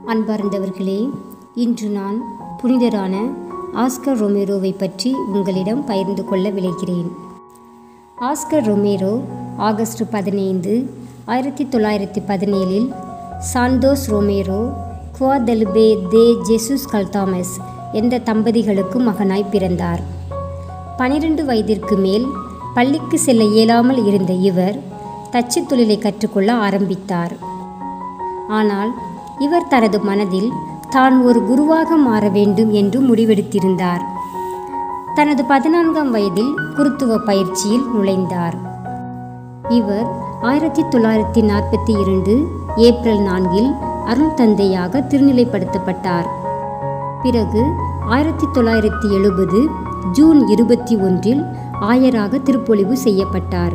அன்பார்ந்தவர்களே இன்று நான் புனிதரான ஆஸ்கர் ரொமேரோவை பற்றி உங்களிடம் பகிர்ந்து கொள்ள விளைகிறேன் ஆஸ்கர் ரொமேரோ ஆகஸ்ட் பதினைந்து ஆயிரத்தி தொள்ளாயிரத்தி பதினேழில் சாந்தோஸ் ரொமேரோ குவாதெலுபே தே ஜெசுஸ் கல்தாமஸ் என்ற தம்பதிகளுக்கு மகனாய் பிறந்தார் பனிரெண்டு வயதிற்கு மேல் பள்ளிக்கு செல்ல இயலாமல் இருந்த இவர் தச்சு தொழிலை கற்றுக்கொள்ள ஆரம்பித்தார் ஆனால் இவர் தனது மனதில் தான் ஒரு குருவாக மாற வேண்டும் என்று முடிவெடுத்திருந்தார் தனது பதினான்காம் வயதில் குருத்துவ பயிற்சியில் நுழைந்தார் இவர் ஆயிரத்தி தொள்ளாயிரத்தி நாற்பத்தி இரண்டு ஏப்ரல் நான்கில் அருள் தந்தையாக திருநிலைப்படுத்தப்பட்டார் பிறகு ஆயிரத்தி தொள்ளாயிரத்தி எழுபது ஜூன் இருபத்தி ஒன்றில் ஆயராக திருப்பொழிவு செய்யப்பட்டார்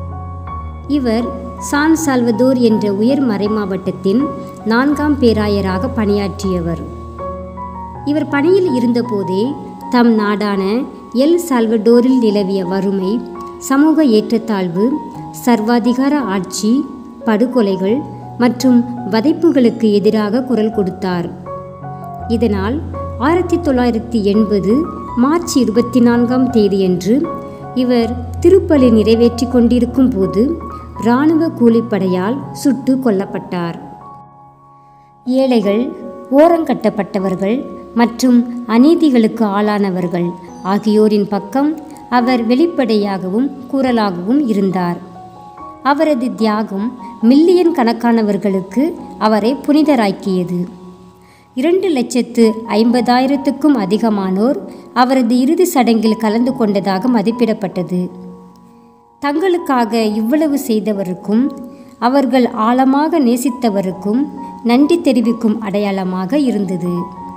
இவர் சான் சால்வதோர் என்ற உயர் மறைமாவட்டத்தின் நான்காம் பேராயராக பணியாற்றியவர் இவர் பணியில் இருந்தபோதே தம் நாடான எல் சால்வடோரில் நிலவிய வறுமை சமூக ஏற்றத்தாழ்வு சர்வாதிகார ஆட்சி படுகொலைகள் மற்றும் வதைப்புகளுக்கு எதிராக குரல் கொடுத்தார் இதனால் ஆயிரத்தி தொள்ளாயிரத்தி எண்பது மார்ச் இருபத்தி நான்காம் தேதியன்று இவர் திருப்பலி நிறைவேற்றி கொண்டிருக்கும் போது இராணுவ கூலிப்படையால் சுட்டு கொல்லப்பட்டார் ஏழைகள் ஓரங்கட்டப்பட்டவர்கள் மற்றும் அநீதிகளுக்கு ஆளானவர்கள் ஆகியோரின் பக்கம் அவர் வெளிப்படையாகவும் குரலாகவும் இருந்தார் அவரது தியாகம் மில்லியன் கணக்கானவர்களுக்கு அவரை புனிதராக்கியது இரண்டு லட்சத்து ஐம்பதாயிரத்துக்கும் அதிகமானோர் அவரது இறுதி சடங்கில் கலந்து கொண்டதாக மதிப்பிடப்பட்டது தங்களுக்காக இவ்வளவு செய்தவருக்கும் அவர்கள் ஆழமாக நேசித்தவருக்கும் நன்றி தெரிவிக்கும் அடையாளமாக இருந்தது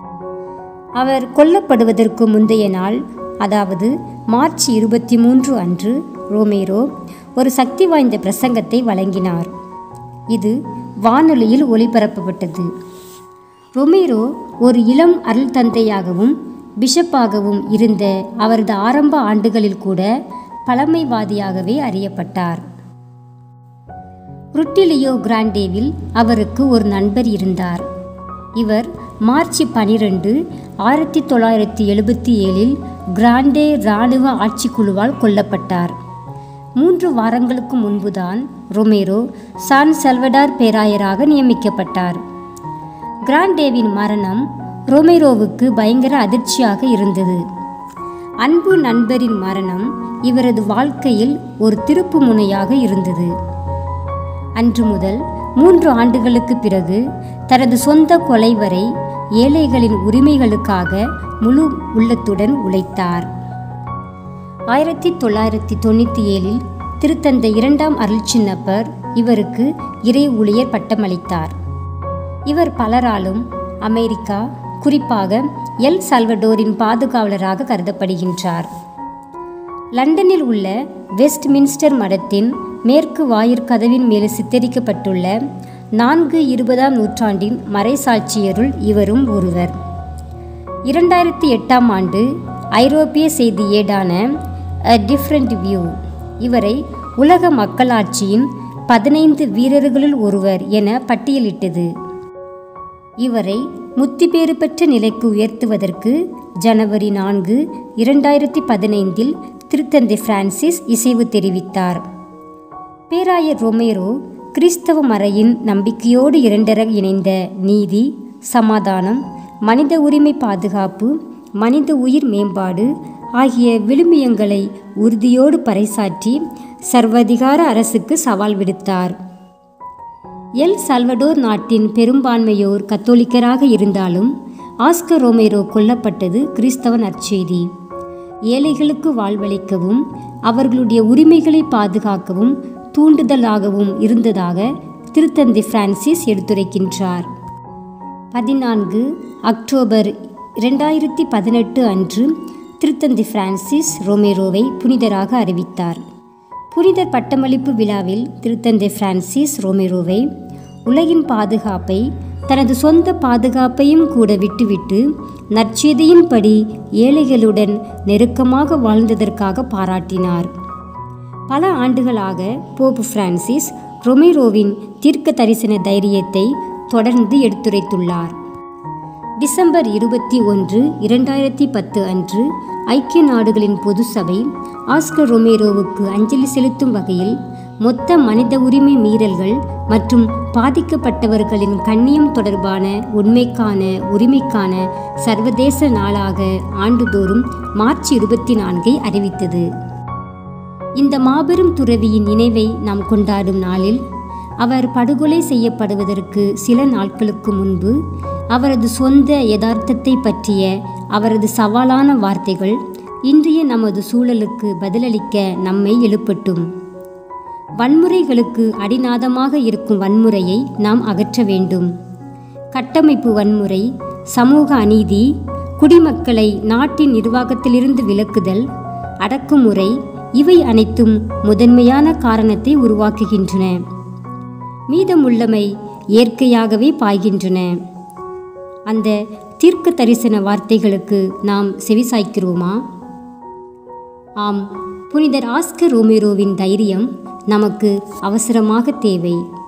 அவர் கொல்லப்படுவதற்கு முந்தைய நாள் அதாவது மார்ச் இருபத்தி மூன்று அன்று ரோமேரோ ஒரு சக்தி வாய்ந்த பிரசங்கத்தை வழங்கினார் இது வானொலியில் ஒளிபரப்பப்பட்டது ரொமேரோ ஒரு இளம் அருள் தந்தையாகவும் பிஷப்பாகவும் இருந்த அவரது ஆரம்ப ஆண்டுகளில் கூட பழமைவாதியாகவே அறியப்பட்டார் ருட்டிலியோ கிராண்டேவில் அவருக்கு ஒரு நண்பர் இருந்தார் இவர் மார்ச் பனிரெண்டு ஆயிரத்தி தொள்ளாயிரத்தி எழுபத்தி ஏழில் கிராண்டே இராணுவ ஆட்சிக்குழுவால் கொல்லப்பட்டார் மூன்று வாரங்களுக்கு முன்புதான் ரொமேரோ சான் செல்வடார் பேராயராக நியமிக்கப்பட்டார் கிராண்டேவின் மரணம் ரொமேரோவுக்கு பயங்கர அதிர்ச்சியாக இருந்தது அன்பு நண்பரின் மரணம் இவரது வாழ்க்கையில் ஒரு திருப்பு முனையாக இருந்தது அன்று முதல் மூன்று ஆண்டுகளுக்கு பிறகு தனது சொந்த கொலை வரை ஏழைகளின் உரிமைகளுக்காக முழு உள்ளத்துடன் உழைத்தார் ஆயிரத்தி தொள்ளாயிரத்தி தொண்ணூற்றி ஏழில் திருத்தந்தை இரண்டாம் அருள்சின்னப்பர் இவருக்கு இறை ஊழியர் பட்டமளித்தார் இவர் பலராலும் அமெரிக்கா குறிப்பாக எல் சல்வடோரின் பாதுகாவலராக கருதப்படுகின்றார் லண்டனில் உள்ள வெஸ்ட் மின்ஸ்டர் மடத்தின் மேற்கு வாயிற்கதவின் மேல் சித்தரிக்கப்பட்டுள்ள நான்கு இருபதாம் நூற்றாண்டின் மறைசாட்சியருள் இவரும் ஒருவர் இரண்டாயிரத்தி எட்டாம் ஆண்டு ஐரோப்பிய செய்தி ஏடான அ டிஃப்ரெண்ட் வியூ இவரை உலக மக்களாட்சியின் பதினைந்து வீரர்களுள் ஒருவர் என பட்டியலிட்டது இவரை முத்திபேறு பெற்ற நிலைக்கு உயர்த்துவதற்கு ஜனவரி நான்கு இரண்டாயிரத்தி பதினைந்தில் திருத்தந்தை பிரான்சிஸ் இசைவு தெரிவித்தார் பேராயர் ரொமேரோ கிறிஸ்தவ மறையின் நம்பிக்கையோடு இரண்டர இணைந்த நீதி சமாதானம் மனித உரிமை பாதுகாப்பு மனித உயிர் மேம்பாடு ஆகிய விழுமியங்களை உறுதியோடு பறைசாற்றி சர்வதிகார அரசுக்கு சவால் விடுத்தார் எல் சல்வடோர் நாட்டின் பெரும்பான்மையோர் கத்தோலிக்கராக இருந்தாலும் ஆஸ்கர் ரோமேரோ கொல்லப்பட்டது கிறிஸ்தவ நற்செய்தி ஏழைகளுக்கு வாழ்வளிக்கவும் அவர்களுடைய உரிமைகளை பாதுகாக்கவும் தூண்டுதலாகவும் இருந்ததாக திருத்தந்தை பிரான்சிஸ் எடுத்துரைக்கின்றார் பதினான்கு அக்டோபர் இரண்டாயிரத்தி பதினெட்டு அன்று திருத்தந்தை பிரான்சிஸ் ரோமேரோவை புனிதராக அறிவித்தார் புனிதர் பட்டமளிப்பு விழாவில் திருத்தந்தை பிரான்சிஸ் ரோமேரோவை உலகின் பாதுகாப்பை தனது சொந்த பாதுகாப்பையும் கூட விட்டுவிட்டு நற்செய்தியின்படி ஏழைகளுடன் நெருக்கமாக வாழ்ந்ததற்காக பாராட்டினார் பல ஆண்டுகளாக போப் பிரான்சிஸ் ரொமேரோவின் தீர்க்க தரிசன தைரியத்தை தொடர்ந்து எடுத்துரைத்துள்ளார் டிசம்பர் இருபத்தி ஒன்று இரண்டாயிரத்தி பத்து அன்று ஐக்கிய நாடுகளின் பொது சபை ஆஸ்கர் ரொமேரோவுக்கு அஞ்சலி செலுத்தும் வகையில் மொத்த மனித உரிமை மீறல்கள் மற்றும் பாதிக்கப்பட்டவர்களின் கண்ணியம் தொடர்பான உண்மைக்கான உரிமைக்கான சர்வதேச நாளாக ஆண்டுதோறும் மார்ச் இருபத்தி நான்கை அறிவித்தது இந்த மாபெரும் துறவியின் நினைவை நாம் கொண்டாடும் நாளில் அவர் படுகொலை செய்யப்படுவதற்கு சில நாட்களுக்கு முன்பு அவரது சொந்த யதார்த்தத்தை பற்றிய அவரது சவாலான வார்த்தைகள் இன்றைய நமது சூழலுக்கு பதிலளிக்க நம்மை எழுப்பட்டும் வன்முறைகளுக்கு அடிநாதமாக இருக்கும் வன்முறையை நாம் அகற்ற வேண்டும் கட்டமைப்பு வன்முறை சமூக அநீதி குடிமக்களை நாட்டின் நிர்வாகத்திலிருந்து விலக்குதல் அடக்குமுறை இவை அனைத்தும் முதன்மையான காரணத்தை உருவாக்குகின்றன மீதமுள்ளமை இயற்கையாகவே பாய்கின்றன அந்த தீர்க்க தரிசன வார்த்தைகளுக்கு நாம் செவிசாய்க்கிறோமா ஆம் புனிதர் ஆஸ்கர் ரோமேரோவின் தைரியம் நமக்கு அவசரமாக தேவை